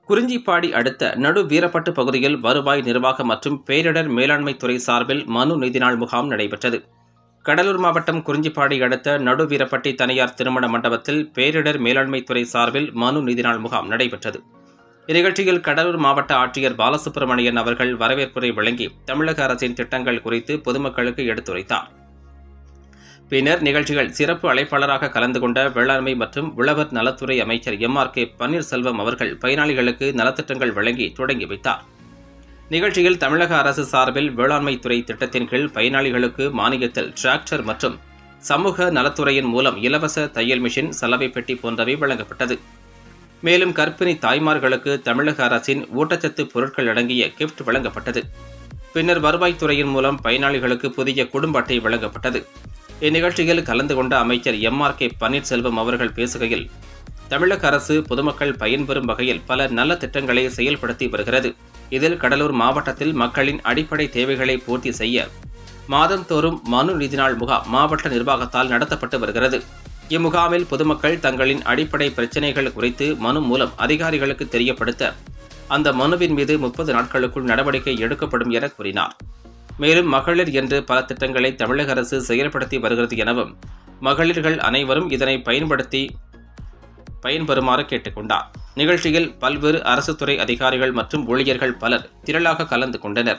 குறிஞ்சிப்பாடி அடுத்த நடு வீரப்பட்டு பகுதியில் வருவாய் நிர்வாக மற்றும் பேரிடர் மேலாண்மை துறை சார்பில் மனு நீதி நாள் முகாம் நடைபெற்றது கடலூர் மாவட்டம் குறிஞ்சிப்பாடி அடுத்த நடு வீரப்பட்டி தனியார் திருமண மண்டபத்தில் பேரிடர் மேலாண்மை துறை சார்பில் மனு நீதி நாள் முகாம் நடைபெற்றது இந்நிகழ்ச்சியில் கடலூர் மாவட்ட ஆட்சியர் பாலசுப்ரமணியன் அவர்கள் வரவேற்புரை வழங்கி தமிழக அரசின் திட்டங்கள் குறித்து பொதுமக்களுக்கு எடுத்துரைத்தார் பின்னர் நிகழ்ச்சிகள் சிறப்பு அழைப்பாளராக கலந்து கொண்ட வேளாண்மை மற்றும் உழவர் நலத்துறை அமைச்சர் எம் ஆர் கே பன்னீர்செல்வம் அவர்கள் பயனாளிகளுக்கு நலத்திட்டங்கள் வழங்கி தொடங்கி வைத்தார் நிகழ்ச்சியில் தமிழக அரசு சார்பில் வேளாண்மை துறை திட்டத்தின் கீழ் பயனாளிகளுக்கு மானியத்தில் டிராக்டர் மற்றும் சமூக நலத்துறையின் மூலம் இலவச தையல் மிஷின் சலவை பெட்டி போன்றவை வழங்கப்பட்டது மேலும் கர்ப்பிணி தாய்மார்களுக்கு தமிழக அரசின் ஊட்டச்சத்து பொருட்கள் அடங்கிய கிஃப்ட் வழங்கப்பட்டது பின்னர் வருவாய்த்துறையின் மூலம் பயனாளிகளுக்கு புதிய குடும்ப அட்டை வழங்கப்பட்டது இந்நிகழ்ச்சியில் கலந்து கொண்ட அமைச்சர் எம் ஆர் கே பன்னீர்செல்வம் அவர்கள் பேசுகையில் தமிழக அரசு பொதுமக்கள் பயன்பெறும் வகையில் பல நல்ல திட்டங்களை செயல்படுத்தி வருகிறது இதில் கடலூர் மாவட்டத்தில் மக்களின் அடிப்படை தேவைகளை பூர்த்தி செய்ய மாதந்தோறும் மனு நீதி நாள் முகாம் மாவட்ட நிர்வாகத்தால் நடத்தப்பட்டு வருகிறது இம்முகாமில் பொதுமக்கள் தங்களின் அடிப்படை பிரச்சினைகள் குறித்து மனு மூலம் அதிகாரிகளுக்கு தெரியப்படுத்த அந்த மனுவின் மீது முப்பது நாட்களுக்குள் நடவடிக்கை எடுக்கப்படும் என கூறினார் மேலும் மகளிர் என்று பல திட்டங்களை தமிழக அரசு செயல்படுத்தி வருகிறது எனவும் மகளிர்கள் அனைவரும் இதனை பயன்படுத்தி பயன்பெறுமாறு கேட்டுக்கொண்டார் நிகழ்ச்சியில் பல்வேறு அரசு துறை அதிகாரிகள் மற்றும் ஊழியர்கள் பலர் திரளாக கலந்து கொண்டனர்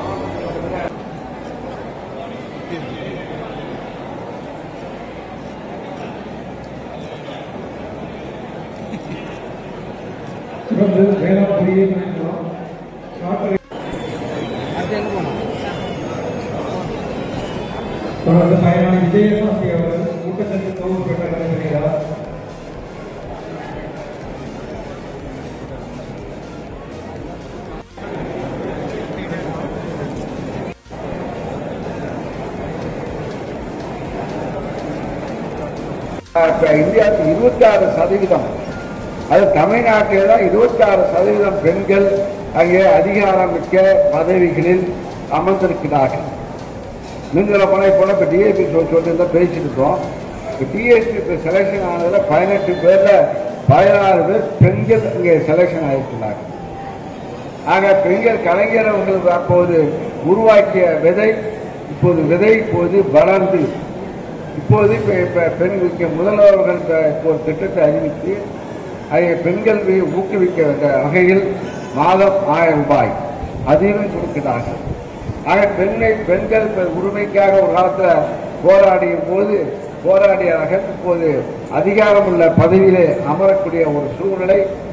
தொடர்ந்து வேளாண் பொறியியல் நிறுவனம் காற்றை தொடர்ந்து பயனாளி விஜயசாந்தி அவர்கள் ஊட்டச்சத்து தொகுப்பு பெற்ற நடைபெறுகிறார் இப்ப இந்தியாவுக்கு இருபத்தி ஆறு சதவீதம் அது தமிழ்நாட்டில் தான் இருபத்தி ஆறு சதவீதம் பெண்கள் அங்கே அதிகாரமிக்க பதவிகளில் அமர்ந்திருக்கிறார்கள் நீங்கள போன இப்போ இப்போ டிஎஸ்பி சொல்லி சொல்லியிருந்தா பேசிட்டு இருக்கோம் இப்போ டிஎஸ்பி இப்போ செலெக்ஷன் ஆனதில் பதினெட்டு பேரில் பதினாறு பேர் பெண்கள் இங்கே செலெக்ஷன் ஆகியிருக்கிறார்கள் ஆக பெண்கள் கலைஞர் அவர்கள் அப்போது உருவாக்கிய விதை இப்போது விதை இப்போது வளர்ந்து இப்போது இப்போ இப்போ பெண்களுக்கு முதல்வர்கள் இந்த இப்போ ஒரு திட்டத்தை அறிவித்து அதை பெண்கள் மீது ஊக்குவிக்க வேண்டிய வகையில் மாதம் ஆயிரம் ரூபாய் அதிகம் கொடுக்கிறார்கள் ஆக பெண்ணை பெண்கள் பெ- உரிமைக்காக ஒரு காலத்தில் போராடிய போது போராடியார்கள் இப்போது அதிகாரமுள்ள பதவியிலே அமரக்கூடிய ஒரு சூழ்நிலை